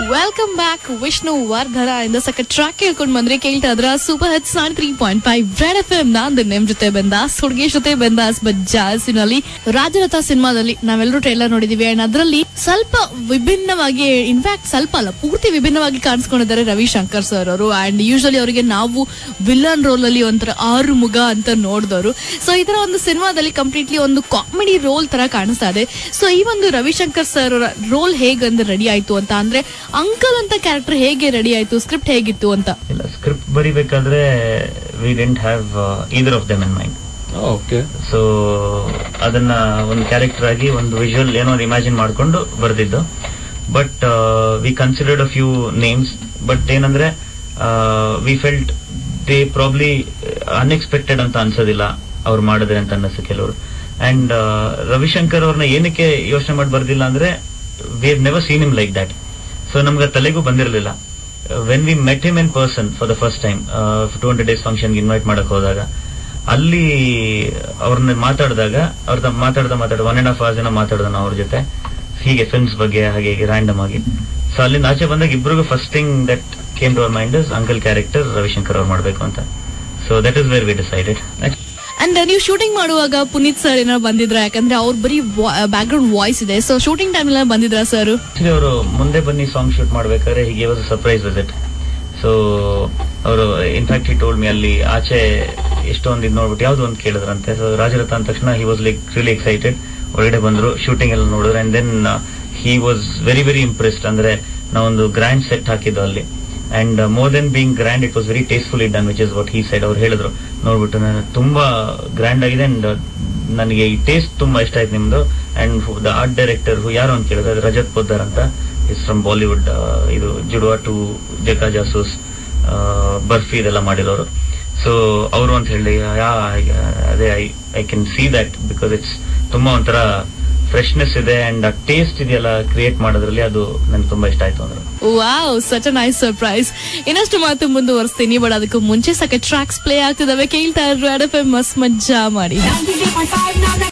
welcome back Vishnu ವರ್ಧನ ಇಂದ ಸಕ್ಕ track ಕೇಳ್ಕೊಂಡ್ ಬಂದ್ರೆ ಕೇಳ್ತಾ ಇದ್ರ super hit seven three point five Red FM ಎಂ ನಾನ್ ನಿಮ್ ಜೊತೆ ಬಂದಾಸ್ ಹುಡುಗಿ ಜೊತೆ ಬಂದಾಸ್ ಬಜ್ಜಾಸಿನಲ್ಲಿ ರಾಜರಥ ಸಿನಿಮಾದಲ್ಲಿ ನಾವೆಲ್ಲರೂ ಟ್ರೈಲರ್ ನೋಡಿದೀವಿ ಅಂಡ್ ಅದರಲ್ಲಿ ಸ್ವಲ್ಪ ವಿಭಿನ್ನವಾಗಿ ಇನ್ಫ್ಯಾಕ್ಟ್ ಸ್ವಲ್ಪ ಅಲ್ಲ ಪೂರ್ತಿ ವಿಭಿನ್ನವಾಗಿ ಕಾಣಿಸ್ಕೊಂಡಿದ್ದಾರೆ ರವಿಶಂಕರ್ ಸರ್ ಅವರು ಅಂಡ್ ಯೂಶಲಿ ಅವರಿಗೆ ನಾವು ವಿಲನ್ ರೋಲ್ ಅಲ್ಲಿ ಒಂಥರ ಆರು ಮುಗ ಅಂತ ನೋಡಿದವರು ಸೊ ಈ ತರ ಒಂದು ಸಿನಿಮಾದಲ್ಲಿ ಕಂಪ್ಲೀಟ್ಲಿ ಒಂದು ಕಾಮಿಡಿ ರೋಲ್ ತರ ಕಾಣಿಸ್ತಾ ಇದೆ ಸೊ ಈ ಒಂದು ರವಿಶಂಕರ್ ಸರ್ ರೋಲ್ ಹೇಗಂದ್ರೆ ರೆಡಿ ಆಯ್ತು ಅಂತ ಅಂದ್ರೆ ಅಂಕಲ್ ಅಂತ ಕ್ಯಾರೆಕ್ಟರ್ ಹೇಗೆ ರೆಡಿ ಆಯ್ತು ಸ್ಕ್ರಿಪ್ಟ್ ಹೇಗಿತ್ತು ಅಂತ ಇಲ್ಲ ಸ್ಕ್ರಿಪ್ಟ್ ಬರಿಬೇಕಾದ್ರೆ we didn't have either of them in mind okay so ಅದನ್ನ ಒಂದು ಕ್ಯಾರೆಕ್ಟರ್ ಆಗಿ ಒಂದು ವಿಜುವಲ್ ಏನೋ ಒಂದು ಇಮ್ಯಾಜಿನ್ ಮಾಡ್ಕೊಂಡು ಬರೆದಿದ್ದು but we considered a few names but ಏನಂದ್ರೆ we felt they probably unexpected ಅಂತ ಅನ್ಸೋದಿಲ್ಲ ಅವ್ರು ಮಾಡಿದ್ರೆ ಅಂತ ಅನ್ನಿಸ್ತು ಕೆಲವರು ಅಂಡ್ ರವಿಶಂಕರ್ ಅವ್ರನ್ನ ಏನಕ್ಕೆ ಯೋಚನೆ ಮಾಡಿ ಬರ್ದಿಲ್ಲ ಅಂದ್ರೆ we have never seen him like that so ನಮ್ಗೆ ತಲೆಗೂ ಬಂದಿರಲಿಲ್ಲ when we met him in person for the first time two hundred days function invite ಮಾಡಕ್ ಹೋದಾಗ ಅಲ್ಲಿ ಅವ್ರನ್ನ ಮಾತಾಡಿದಾಗ ಅವ್ರ ಮಾತಾಡ್ದ ಮಾತಾಡ ಒನ್ ಅಂಡ್ ಹಾಫ್ ಅವರ್ಸ್ ಏನೋ ಮಾತಾಡ್ದ ನಾವು ಅವ್ರ ಜೊತೆ ಹೀಗೆ ಫಿಲ್ಮ್ಸ್ ಬಗ್ಗೆ ಹಾಗೆ ಹೀಗೆ ರ್ಯಾಂಡಮ್ ಆಗಿ ಸೊ ಅಲ್ಲಿಂದ ಆಚೆ ಬಂದಾಗ ಇಬ್ರಿಗೂ first thing that came to our mind is uncle character Ravishankar ಅವ್ರು ಮಾಡ್ಬೇಕು ಅಂತ so that is where we decided and ನೀವು ಶೂಟಿಂಗ್ ಮಾಡುವಾಗ ಪುನೀತ್ ಸರ್ ಏನಾದ್ರು ಬಂದಿದ್ರ ಯಾಕಂದ್ರೆ ಅವ್ರ ಬರೀ ಬ್ಯಾಕ್ ಗ್ರೌಂಡ್ ವಾಯ್ಸ್ ಇದೆ ಸೊ ಶೂಟಿಂಗ್ ಟೈಮ್ ಎಲ್ಲ ಬಂದಿದ್ರ ಸರ್ ಆಕ್ಚುಲಿ ಅವರು ಮುಂದೆ ಬನ್ನಿ ಸಾಂಗ್ ಶೂಟ್ ಮಾಡ್ಬೇಕಾದ್ರೆ ಹೀಗೆ ವಾಸ್ ಸರ್ಪ್ರೈಸ್ ವಿಸಿಟ್ ಸೊ ಅವರು ಇನ್ಫ್ಯಾಕ್ಟ್ ಹಿ ಟೋಲ್ಡ್ ಮಿ ಅಲ್ಲಿ ಆಚೆ ಎಷ್ಟೊಂದು ಇದು ನೋಡ್ಬಿಟ್ಟು ಯಾವ್ದು ಒಂದು ಕೇಳಿದ್ರಂತೆ ಸೊ ರಾಜರಥ ಅಂದ ತಕ್ಷಣ he was like really excited ಒಳಗಡೆ ಬಂದ್ರು ಶೂಟಿಂಗ್ ಎಲ್ಲ ನೋಡಿದ್ರು and then he was very very impressed ಅಂದ್ರೆ ನಾವೊಂದು ಗ್ರ್ಯಾಂಡ್ ಸೆಟ್ ಹಾಕಿದ್ದು ಅಲ್ಲಿ and more then being grand it was very tasteful done which is what he said ಅವ್ರು ಹೇಳಿದ್ರು ನೋಡ್ಬಿಟ್ಟು ನಾನು ತುಂಬಾ ಗ್ರ್ಯಾಂಡ್ ಆಗಿದೆ ಅಂಡ್ ನನಗೆ ಈ ಟೇಸ್ಟ್ ತುಂಬಾ ಇಷ್ಟ ಆಯ್ತು ನಿಮ್ದು ಅಂಡ್ ದ ಆರ್ಟ್ ಡೈರೆಕ್ಟರ್ ಯಾರು ಅಂತ ಕೇಳಿದ್ರೆ ಅದು ರಜತ್ ಪೊದ್ದಾರ್ ಅಂತ ಇಸ್ ಫ್ರಮ್ ಬಾಲಿವುಡ್ ಇದು ಜುಡುವಾ ಟು ಜಕಾ ಜಾಸೂಸ್ ಬರ್ಫಿ ಇದೆಲ್ಲ ಮಾಡಿರೋರು ಸೊ ಅವರು ಅಂತ ಹೇಳಿ ಯಾ ಅದೇ I I can see that because it's ತುಂಬಾ ಒಂಥರ ಫ್ರೆಶ್ನೆಸ್ ಇದೆ ಅಂಡ್ ಆ ಟೇಸ್ಟ್ ಇದೆಯಲ್ಲ ಕ್ರಿಯೇಟ್ ಮಾಡೋದ್ರಲ್ಲಿ ಅದು ನನ್ಗೆ ತುಂಬಾ ಇಷ್ಟ ಆಯ್ತು ಅಂದ್ರೆ wow such a nice surprise ಇನ್ನಷ್ಟು ಮಾತು ಮುಂದುವರಿಸ್ತೀನಿ ಬಟ್ ಅದಕ್ಕೂ ಮುಂಚೆ ಸಕ ಟ್ರ್ಯಾಕ್ಸ್ ಪ್ಲೇ ಆಗ್ತಿದಾವೆ ಕೇಳ್ತಾ ಇದ್ರು ಎಫ್ ಎಂ ಮಸ್ ಮಜ್ಜಾ ಮಾಡಿ 93.5 now